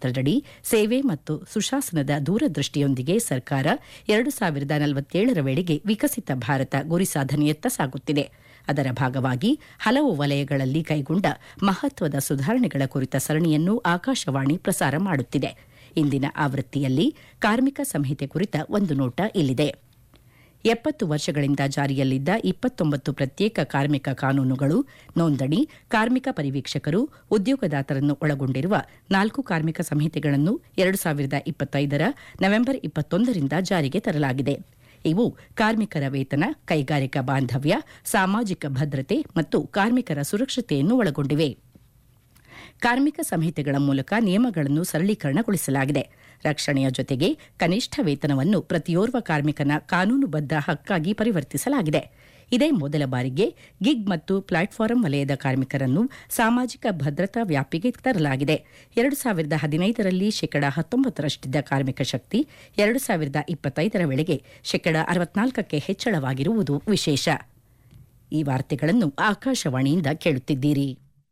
ಕಾರ್ಯತಂತ್ರದಡಿ ಸೇವೆ ಮತ್ತು ಸುಶಾಸನದ ದೂರದೃಷ್ಟಿಯೊಂದಿಗೆ ಸರ್ಕಾರ ಎರಡು ಸಾವಿರದ ನಲವತ್ತೇಳರ ವೇಳೆಗೆ ವಿಕಸಿತ ಭಾರತ ಗುರಿ ಸಾಧನೆಯತ್ತ ಸಾಗುತ್ತಿದೆ ಅದರ ಭಾಗವಾಗಿ ಹಲವು ವಲಯಗಳಲ್ಲಿ ಕೈಗೊಂಡ ಮಹತ್ವದ ಸುಧಾರಣೆಗಳ ಕುರಿತ ಸರಣಿಯನ್ನು ಆಕಾಶವಾಣಿ ಪ್ರಸಾರ ಮಾಡುತ್ತಿದೆ ಇಂದಿನ ಆವೃತ್ತಿಯಲ್ಲಿ ಕಾರ್ಮಿಕ ಸಂಹಿತೆ ಕುರಿತ ಒಂದು ನೋಟ ಇಲ್ಲಿದೆ ಎಪ್ಪತ್ತು ವರ್ಷಗಳಿಂದ ಜಾರಿಯಲ್ಲಿದ್ದ ಇಪ್ಪತ್ತೊಂಬತ್ತು ಪ್ರತ್ಯೇಕ ಕಾರ್ಮಿಕ ಕಾನೂನುಗಳು ನೋಂದಣಿ ಕಾರ್ಮಿಕ ಪರಿವೀಕ್ಷಕರು ಉದ್ಯೋಗದಾತರನ್ನು ಒಳಗೊಂಡಿರುವ ನಾಲ್ಕು ಕಾರ್ಮಿಕ ಸಂಹಿತೆಗಳನ್ನು ಎರಡು ಸಾವಿರದ ಇಪ್ಪತ್ತೈದರ ನವೆಂಬರ್ ಇಪ್ಪತ್ತೊಂದರಿಂದ ಜಾರಿಗೆ ತರಲಾಗಿದೆ ಇವು ಕಾರ್ಮಿಕರ ವೇತನ ಕೈಗಾರಿಕಾ ಬಾಂಧವ್ಯ ಸಾಮಾಜಿಕ ಭದ್ರತೆ ಮತ್ತು ಕಾರ್ಮಿಕರ ಸುರಕ್ಷತೆಯನ್ನು ಒಳಗೊಂಡಿವೆ ಕಾರ್ಮಿಕ ಸಂಹಿತೆಗಳ ಮೂಲಕ ನಿಯಮಗಳನ್ನು ಸರಳೀಕರಣಗೊಳಿಸಲಾಗಿದೆ ರಕ್ಷಣೆಯ ಜೊತೆಗೆ ಕನಿಷ್ಠ ವೇತನವನ್ನು ಪ್ರತಿಯೋರ್ವ ಕಾರ್ಮಿಕನ ಕಾನೂನುಬದ್ಧ ಹಕ್ಕಾಗಿ ಪರಿವರ್ತಿಸಲಾಗಿದೆ ಇದೇ ಮೊದಲ ಬಾರಿಗೆ ಗಿಗ್ ಮತ್ತು ಪ್ಲಾಟ್ಫಾರಂ ವಲಯದ ಕಾರ್ಮಿಕರನ್ನು ಸಾಮಾಜಿಕ ಭದ್ರತಾ ವ್ಯಾಪ್ತಿಗೆ ತರಲಾಗಿದೆ ಎರಡು ಸಾವಿರದ ಹದಿನೈದರಲ್ಲಿ ಶೇಕಡ ಹತ್ತೊಂಬತ್ತರಷ್ಟಿದ್ದ ಕಾರ್ಮಿಕ ಶಕ್ತಿ ಎರಡು ಸಾವಿರದ ಇಪ್ಪತ್ತೈದರ ವೇಳೆಗೆ ಶೇಕಡ ಅರವತ್ನಾಲ್ಕಕ್ಕೆ ಹೆಚ್ಚಳವಾಗಿರುವುದು ವಿಶೇಷ ಈ ವಾರ್ತೆಗಳನ್ನು ಆಕಾಶವಾಣಿಯಿಂದ ಕೇಳುತ್ತಿದ್ದೀರಿ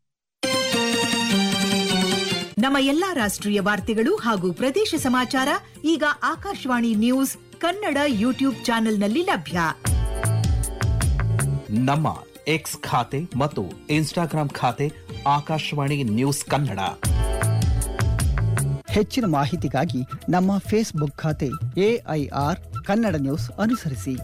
ನಮ್ಮ ಎಲ್ಲಾ ರಾಷ್ಟ್ರೀಯ ವಾರ್ತೆಗಳು ಹಾಗೂ ಪ್ರದೇಶ ಸಮಾಚಾರ ಈಗ ಆಕಾಶವಾಣಿ ನ್ಯೂಸ್ ಕನ್ನಡ ಯೂಟ್ಯೂಬ್ ಚಾನೆಲ್ನಲ್ಲಿ ಲಭ್ಯ ನಮ್ಮ ಎಕ್ಸ್ ಖಾತೆ ಮತ್ತು ಇನ್ಸ್ಟಾಗ್ರಾಂ ಖಾತೆ ಆಕಾಶವಾಣಿ ನ್ಯೂಸ್ ಕನ್ನಡ ಹೆಚ್ಚಿನ ಮಾಹಿತಿಗಾಗಿ ನಮ್ಮ ಫೇಸ್ಬುಕ್ ಖಾತೆ ಎಐಆರ್ ಕನ್ನಡ ನ್ಯೂಸ್ ಅನುಸರಿಸಿ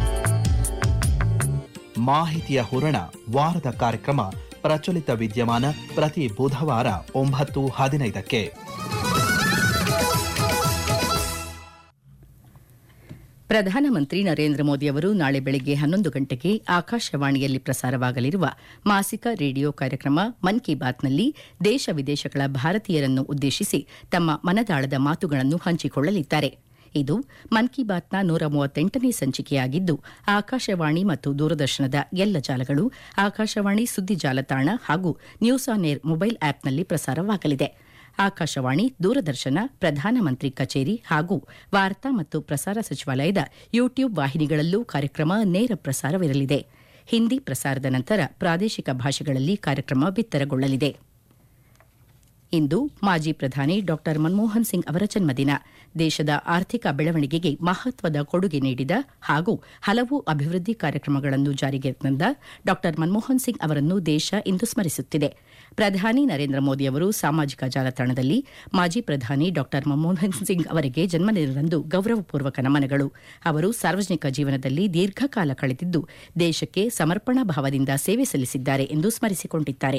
ಮಾಹಿತಿಯ ಹೂರಣ ವಾರದ ಕಾರ್ಯಕ್ರಮ ಪ್ರಚಲಿತ ವಿದ್ಯಮಾನ ಪ್ರತಿ ಬುಧವಾರ ಒಂಬತ್ತು ಹದಿನೈದಕ್ಕೆ ಪ್ರಧಾನಮಂತ್ರಿ ನರೇಂದ್ರ ಮೋದಿ ಅವರು ನಾಳೆ ಬೆಳಗ್ಗೆ ಹನ್ನೊಂದು ಗಂಟೆಗೆ ಆಕಾಶವಾಣಿಯಲ್ಲಿ ಪ್ರಸಾರವಾಗಲಿರುವ ಮಾಸಿಕ ರೇಡಿಯೋ ಕಾರ್ಯಕ್ರಮ ಮನ್ ಕಿ ಬಾತ್ನಲ್ಲಿ ದೇಶ ವಿದೇಶಗಳ ಭಾರತೀಯರನ್ನು ಉದ್ದೇಶಿಸಿ ತಮ್ಮ ಮನದಾಳದ ಮಾತುಗಳನ್ನು ಹಂಚಿಕೊಳ್ಳಲಿದ್ದಾರೆ ಇದು ಮನ್ ಕಿ ಬಾತ್ನ ನೂರ ಮೂವತ್ತೆಂಟನೇ ಸಂಚಿಕೆಯಾಗಿದ್ದು ಆಕಾಶವಾಣಿ ಮತ್ತು ದೂರದರ್ಶನದ ಎಲ್ಲ ಜಾಲಗಳು ಆಕಾಶವಾಣಿ ಸುದ್ದಿ ಜಾಲತಾಣ ಹಾಗೂ ನ್ಯೂಸ್ ಆನ್ ಏರ್ ಮೊಬೈಲ್ ಆಪ್ನಲ್ಲಿ ಪ್ರಸಾರವಾಗಲಿದೆ ಆಕಾಶವಾಣಿ ದೂರದರ್ಶನ ಪ್ರಧಾನಮಂತ್ರಿ ಕಚೇರಿ ಹಾಗೂ ವಾರ್ತಾ ಮತ್ತು ಪ್ರಸಾರ ಸಚಿವಾಲಯದ ಯೂಟ್ಯೂಬ್ ವಾಹಿನಿಗಳಲ್ಲೂ ಕಾರ್ಯಕ್ರಮ ನೇರ ಪ್ರಸಾರವಿರಲಿದೆ ಹಿಂದಿ ಪ್ರಸಾರದ ನಂತರ ಪ್ರಾದೇಶಿಕ ಭಾಷೆಗಳಲ್ಲಿ ಕಾರ್ಯಕ್ರಮ ಬಿತ್ತರಗೊಳ್ಳಲಿದೆ ಇಂದು ಮಾಜಿ ಪ್ರಧಾನಿ ಡಾ ಮನಮೋಹನ್ ಸಿಂಗ್ ಅವರ ಜನ್ಮದಿನ ದೇಶದ ಆರ್ಥಿಕ ಬೆಳವಣಿಗೆಗೆ ಮಹತ್ವದ ಕೊಡುಗೆ ನೀಡಿದ ಹಾಗೂ ಹಲವು ಅಭಿವೃದ್ಧಿ ಕಾರ್ಯಕ್ರಮಗಳನ್ನು ಜಾರಿಗೆ ತಂದ ಡಾ ಮನಮೋಹನ್ ಸಿಂಗ್ ಅವರನ್ನು ದೇಶ ಇಂದು ಸ್ಮರಿಸುತ್ತಿದೆ ಪ್ರಧಾನಿ ನರೇಂದ್ರ ಮೋದಿ ಅವರು ಸಾಮಾಜಿಕ ಜಾಲತಾಣದಲ್ಲಿ ಮಾಜಿ ಪ್ರಧಾನಿ ಡಾ ಮನಮೋಹನ್ ಸಿಂಗ್ ಅವರಿಗೆ ಜನ್ಮದಿನದಂದು ಗೌರವಪೂರ್ವಕ ನಮನಗಳು ಅವರು ಸಾರ್ವಜನಿಕ ಜೀವನದಲ್ಲಿ ದೀರ್ಘಕಾಲ ಕಳೆದಿದ್ದು ದೇಶಕ್ಕೆ ಸಮರ್ಪಣಾ ಭಾವದಿಂದ ಸೇವೆ ಸಲ್ಲಿಸಿದ್ದಾರೆ ಎಂದು ಸ್ಮರಿಸಿಕೊಂಡಿದ್ದಾರೆ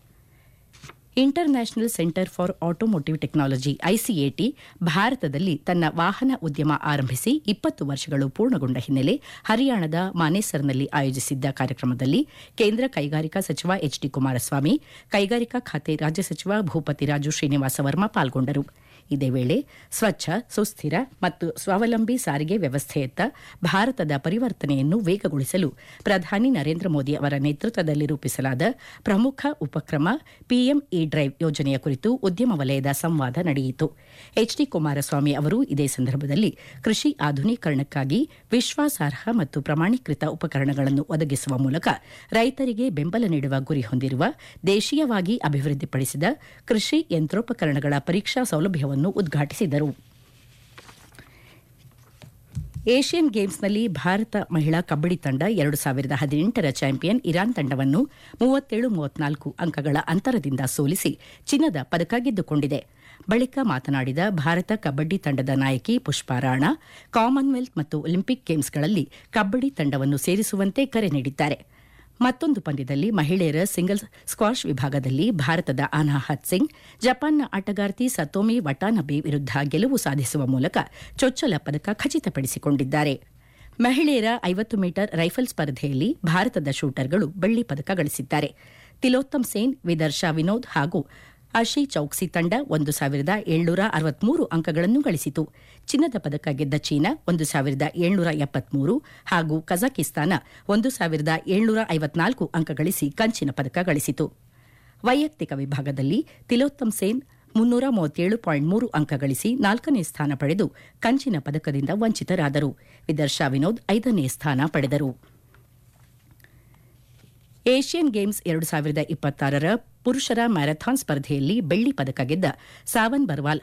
international centre for automotive technology ICAT ಭಾರತದಲ್ಲಿ ತನ್ನ ವಾಹನ ಉದ್ಯಮ ಆರಂಭಿಸಿ ಇಪ್ಪತ್ತು ವರ್ಷಗಳು ಪೂರ್ಣಗೊಂಡ ಹಿನ್ನೆಲೆ ಹರಿಯಾಣದ ಮಾನೇಸರ್ನಲ್ಲಿ ಆಯೋಜಿಸಿದ್ದ ಕಾರ್ಯಕ್ರಮದಲ್ಲಿ ಕೇಂದ್ರ ಕೈಗಾರಿಕಾ ಸಚಿವ ಎಚ್ ಡಿ ಕುಮಾರಸ್ವಾಮಿ ಕೈಗಾರಿಕಾ ಖಾತೆ ರಾಜ್ಯ ಸಚಿವ ಭೂಪತಿ ರಾಜು ಶ್ರೀನಿವಾಸ ವರ್ಮಾ ಪಾಲ್ಗೊಂಡರು ಇದೇ ವೇಳೆ ಸ್ವಚ್ಛ ಸುಸ್ಥಿರ ಮತ್ತು ಸ್ವಾವಲಂಬಿ ಸಾರಿಗೆ ವ್ಯವಸ್ಥೆಯತ್ತ ಭಾರತದ ಪರಿವರ್ತನೆಯನ್ನು ವೇಗಗೊಳಿಸಲು ಪ್ರಧಾನಿ ನರೇಂದ್ರ ಮೋದಿ ಅವರ ನೇತೃತ್ವದಲ್ಲಿ ರೂಪಿಸಲಾದ ಪ್ರಮುಖ ಉಪಕ್ರಮ ಪಿಎಂ ಇ ಡ್ರೈವ್ ಯೋಜನೆಯ ಕುರಿತು ಉದ್ಯಮ ವಲಯದ ಸಂವಾದ ನಡೆಯಿತು ಎಚ್ ಡಿ ಕುಮಾರಸ್ವಾಮಿ ಅವರು ಇದೇ ಸಂದರ್ಭದಲ್ಲಿ ಕೃಷಿ ಆಧುನೀಕರಣಕ್ಕಾಗಿ ವಿಶ್ವಾಸಾರ್ಹ ಮತ್ತು ಪ್ರಮಾಣೀಕೃತ ಉಪಕರಣಗಳನ್ನು ಒದಗಿಸುವ ಮೂಲಕ ರೈತರಿಗೆ ಬೆಂಬಲ ನೀಡುವ ಗುರಿ ಹೊಂದಿರುವ ದೇಶೀಯವಾಗಿ ಅಭಿವೃದ್ಧಿಪಡಿಸಿದ ಕೃಷಿ ಯಂತ್ರೋಪಕರಣಗಳ ಪರೀಕ್ಷಾ ಸೌಲಭ್ಯವನ್ನು ಉದ್ಘಾಟಿಸಿದರು ಏಷ್ಯನ್ ಗೇಮ್ಸ್ನಲ್ಲಿ ಭಾರತ ಮಹಿಳಾ ಕಬ್ಬಡಿ ತಂಡ ಎರಡು ಸಾವಿರದ ಹದಿನೆಂಟರ ಚಾಂಪಿಯನ್ ಇರಾನ್ ತಂಡವನ್ನು ಮೂವತ್ತೇಳು ಮೂವತ್ನಾಲ್ಕು ಅಂಕಗಳ ಅಂತರದಿಂದ ಸೋಲಿಸಿ ಚಿನ್ನದ ಪದಕ ಗೆದ್ದುಕೊಂಡಿದೆ ಬಳಿಕ ಮಾತನಾಡಿದ ಭಾರತ ಕಬ್ಬಡಿ ತಂಡದ ನಾಯಕಿ ಪುಷ್ಪಾ ರಾಣಾ ಕಾಮನ್ವೆಲ್ತ್ ಮತ್ತು ಒಲಿಂಪಿಕ್ ಗೇಮ್ಸ್ಗಳಲ್ಲಿ ಕಬ್ಬಡಿ ತಂಡವನ್ನು ಸೇರಿಸುವಂತೆ ಕರೆ ನೀಡಿದ್ದಾರೆ ಮತ್ತೊಂದು ಪಂದ್ಯದಲ್ಲಿ ಮಹಿಳೆಯರ ಸಿಂಗಲ್ಸ್ ಸ್ಕ್ವಾಷ್ ವಿಭಾಗದಲ್ಲಿ ಭಾರತದ ಅನಾಹತ್ ಸಿಂಗ್ ಜಪಾನ್ನ ಆಟಗಾರ್ತಿ ಸತೋಮಿ ವಟಾನಬೆ ವಿರುದ್ಧ ಗೆಲುವು ಸಾಧಿಸುವ ಮೂಲಕ ಚೊಚ್ಚಲ ಪದಕ ಖಚಿತಪಡಿಸಿಕೊಂಡಿದ್ದಾರೆ ಮಹಿಳೆಯರ ಐವತ್ತು ಮೀಟರ್ ರೈಫಲ್ ಸ್ಪರ್ಧೆಯಲ್ಲಿ ಭಾರತದ ಶೂಟರ್ಗಳು ಬೆಳ್ಳಿ ಪದಕ ಗಳಿಸಿದ್ದಾರೆ ತಿಲೋತ್ತಮ್ ಸೇನ್ ವಿದರ್ಶಾ ವಿನೋದ್ ಹಾಗೂ ಅಶಿ ಚೌಕ್ಸಿ ತಂಡ ಒಂದು ಸಾವಿರದ ಏಳ್ನೂರ ಅರವತ್ಮೂರು ಅಂಕಗಳನ್ನು ಗಳಿಸಿತು ಚಿನ್ನದ ಪದಕ ಗೆದ್ದ ಚೀನಾ ಒಂದು ಸಾವಿರದ ಏಳ್ನೂರ ಎಪ್ಪತ್ಮೂರು ಹಾಗೂ ಕಜಕಿಸ್ತಾನ ಒಂದು ಸಾವಿರದ ಏಳ್ನೂರ ಐವತ್ನಾಲ್ಕು ಅಂಕ ಗಳಿಸಿ ಕಂಚಿನ ಪದಕ ಗಳಿಸಿತು ವೈಯಕ್ತಿಕ ವಿಭಾಗದಲ್ಲಿ ತಿಲೋತ್ತಮ್ ಸೇನ್ ಮುನ್ನೂರ ಮೂವತ್ತೇಳು ಪಾಯಿಂಟ್ ಮೂರು ಅಂಕ ಗಳಿಸಿ ನಾಲ್ಕನೇ ಸ್ಥಾನ ಪಡೆದು ಕಂಚಿನ ಪದಕದಿಂದ ವಂಚಿತರಾದರು ವಿದರ್ಶಾ ವಿನೋದ್ ಐದನೇ ಸ್ಥಾನ ಪಡೆದರು ಏಷ್ಯನ್ ಗೇಮ್ಸ್ ಎರಡು ಸಾವಿರದ ಇಪ್ಪತ್ತಾರರ ಪುರುಷರ ಮ್ಯಾರಥಾನ್ ಸ್ಪರ್ಧೆಯಲ್ಲಿ ಬೆಳ್ಳಿ ಪದಕ ಗೆದ್ದ ಸಾವನ್ ಬರ್ವಾಲ್